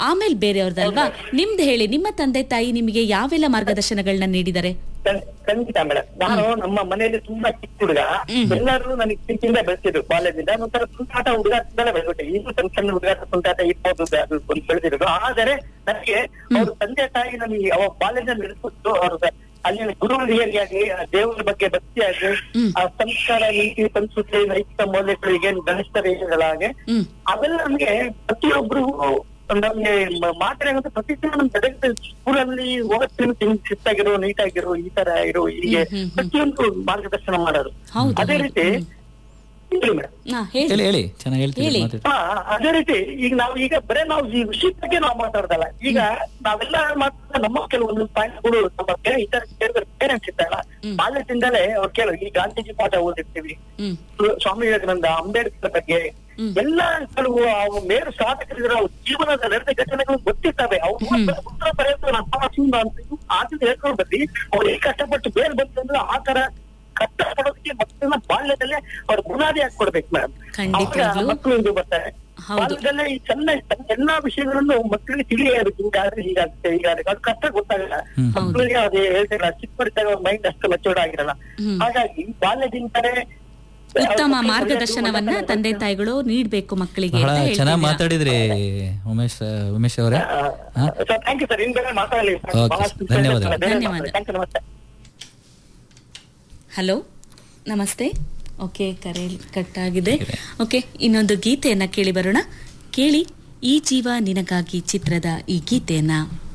ಆಮೇಲೆ ಬೇರೆಯವ್ರದಲ್ವಾ ನಿಮ್ದು ಹೇಳಿ ನಿಮ್ಮ ತಂದೆ ತಾಯಿ ನಿಮಗೆ ಯಾವೆಲ್ಲ ಮಾರ್ಗದರ್ಶನಗಳನ್ನ ನೀಡಿದ್ದಾರೆ ಖಂಡ್- ಖಂಡಿತ ಮೇಡಮ್ ನಾನು ನಮ್ಮ ಮನೆಯಲ್ಲಿ ತುಂಬಾ ಚಿಕ್ಕ ಹುಡುಗ ಎಲ್ಲರೂ ನನಗೆ ಚಿಕ್ಕಿಂದ ಬೆಳೆಸಿದ್ರು ಕಾಲೇಜಿಂದ ಒಂಥರ ತುಂಟಾಟ ಹುಡುಗ ಅಂತಾನೆ ಬೆಳೆದ್ಬಿಟ್ಟೆ ಈಗ ಸಣ್ಣ ಸಣ್ಣ ಹುಡುಗ ತುಂಟಾಟ ಇರ್ಬೋದು ಅದು ಒಂದು ಬೆಳೆದಿರೋದು ಆದರೆ ನನಗೆ ಅವ್ರ ತಂದೆ ತಾಯಿ ನನಗೆ ಅವ ಬಾಲ್ಯದಲ್ಲಿ ನಡೆಸಿದ್ದು ಅವ್ರ ಅಲ್ಲಿನ ಗುರು ಹಿರಿಯರಿಗಾಗ್ಲಿ ಆ ದೇವರ ಬಗ್ಗೆ ಭಕ್ತಿಯಾಗಿ ಆ ಸಂಸ್ಕಾರ ನೀತಿ ಸಂಸ್ಕೃತಿ ನೈತಿಕ ಮೌಲ್ಯಗಳಿಗೆ ಗಣಿಸ್ತಾರೆ ಹಾಗೆ ಹ್ಮ್ ಅವೆಲ್ಲ ನಮ್ಗೆ ಪ್ರತಿಯೊಬ್ಬರಿಗೂ ನಮ್ಗೆ ಮ- ಮಾತಾಡೋದು ಪ್ರತಿ ಸಲ ನಮ್ ಗದಗ ಸ್ಕೂಲಲ್ಲಿ ಓದ್ತೀನಿ ಶಿಸ್ತಾಗಿರೋ ನೀಟಾಗಿರೋ ಈ ತರ ಇರೋ ಹೀಗೆ ಹ್ಮ್, ಹ್ಮ್, ಹ್ಮ್. ಪ್ರತಿಯೊಂದು ಮಾರ್ಗದರ್ಶನ ಮಾಡೋದು ಹೌದು, ಅದೇ ಹೌದು. ರೀತಿ ಹೇಳಿ ಮೇಡಮ್ ಹಾ ಹೇಳಿ ಹೇಳಿ ಹೇಳಿ ಚೆನ್ನಾಗಿ ಹೇಳ್ತೀವಿ ಹೇಳಿ. ಮಾತಾಡಿ ಹಾ ಅದೇ ರೀತಿ ಈಗ ನಾವು ಈಗ ಬರೇ ನಾವು ಈ ವಿಷಯದ ಬಗ್ಗೆ ನಾವು ಮಾತಾಡ್ದಲ್ಲ ಈಗ ನಾವೆಲ್ಲ ಮಾತ್ರ ನಮ್ಮ ಕೆಲವೊಂದು ಪಾಯಿಂಟ್ಗಳು ನಮ್ಮ ಬೇರೆ ಇತರ ಪೇರೆಂಟ್ಸ್ ಇದ್ದಾರಲ್ಲ ಹ್ಮ್. ಬಾಲ್ಯದಿಂದಲೇ ಅವ್ರು ಕೇಳು ಈ ಗಾಂಧೀಜಿ ಪಾಠ ಓದಿರ್ತೀವಿ ಹ್ಮ್ ಸ್ವಾಮಿ ವಿವೇಕಾನಂದ ಅಂಬೇಡ್ಕರ್ ಬಗ್ಗೆ ಹ್ಮ್. ಎಲ್ಲ ಕೆಲವು ಅವು ಮೇರು ಸಾಧಕರಿದ್ರೆ ಅವ್ರ ಜೀವನದ ನಡೆದ ಘಟನೆಗಳು ಗೊತ್ತಿರ್ತವೆ ಅವ್ರು ಉತ್ತರ ಬರೆಯೋದು ನಮ್ಮ ಜೀವನ ಅಂತ ಆದ್ರಿಂದ ಹೇಳ್ಕೊಂಡು ಬರ್ರಿ ಅವ್ರು ಹೇಗೆ ಕಷ್ಟಪಟ್ಟು ಬೇರೆ ಬಂತಂದ್ರೆ ಆ ತರ ಕಷ್ಟ ಪಡೋದಕ್ಕೆ ಮಕ್ಕಳನ್ನ ಬಾಲ್ಯದಲ್ಲೇ ಅವ್ರ ಬುನಾದಿ ಹಾಕೊಡ್ಬೇಕು ಮೇಡಮ್ ಖಂಡಿತವಾಗ್ಲೂ. ಮಕ್ಕಳು ಇದು ಬರ್ತಾರೆ ಹೌದು. ಬಾಲ್ಯದಲ್ಲೇ ಈ ಚೆನ್ನ ಎಲ್ಲಾ ವಿಷಯಗಳನ್ನು ಮಕ್ಕಳಿಗೆ ತಿಳಿಯೋದು ಹಿಂಗಾದ್ರೆ ಹೀಗಾಗುತ್ತೆ ಹೀಗಾದ್ರೆ ಅದು ಕಷ್ಟ ಗೊತ್ತಾಗಲ್ಲ ಹ್ಮ್. ಮಕ್ಕಳಿಗೆ ಅದೇ ಹೇಳ್ತಿಲ್ಲ ಚಿಕ್ಕ ಮೈಂಡ್ ಅಷ್ಟು ಮೆಚೂರ್ಡ್ ಆಗಿರಲ್ಲ ಹ್ಮ್. ಹಾಗಾಗಿ ಬಾಲ್ಯದಿಂದಲೇ ಉತ್ತಮ ಮಾರ್ಗದರ್ಶನವನ್ನ ತಂದೆ ತಾಯಿಗಳು ನೀಡ್ಬೇಕು ಮಕ್ಕಳಿಗೆ ಬಹಳ ಅಂತ ಚೆನ್ನಾಗಿ ಹೇಳ್ತಿದ್ದೀರಾ. ಮಾತಾಡಿದ್ರಿ ಉಮೇಶ್ ಉಮೇಶ್ ಅವರೇ ಹಾ? ಸರ್ ಥ್ಯಾಂಕ್ ಯು ಸರ್ ಇನ್ ಬೇರೆ ಮಾತಾಡಲಿ Okay, ಬಹಳಷ್ಟು ಧನ್ಯವಾದಗಳು. ಧನ್ಯವಾದ. ಥ್ಯಾಂಕ್ ಯು ನಮಸ್ತೆ ಹಲೋ ನಮಸ್ತೆ ಓಕೆ ಕರೆ ಕಟ್ ಆಗಿದೆ ಇದೆ. ಓಕೆ ಇನ್ನೊಂದು ಗೀತೆಯನ್ನ ಕೇಳಿ ಬರೋಣ ಕೇಳಿ ಈ ಜೀವ ನಿನಗಾಗಿ ಚಿತ್ರದ ಈ ಗೀತೆಯನ್ನ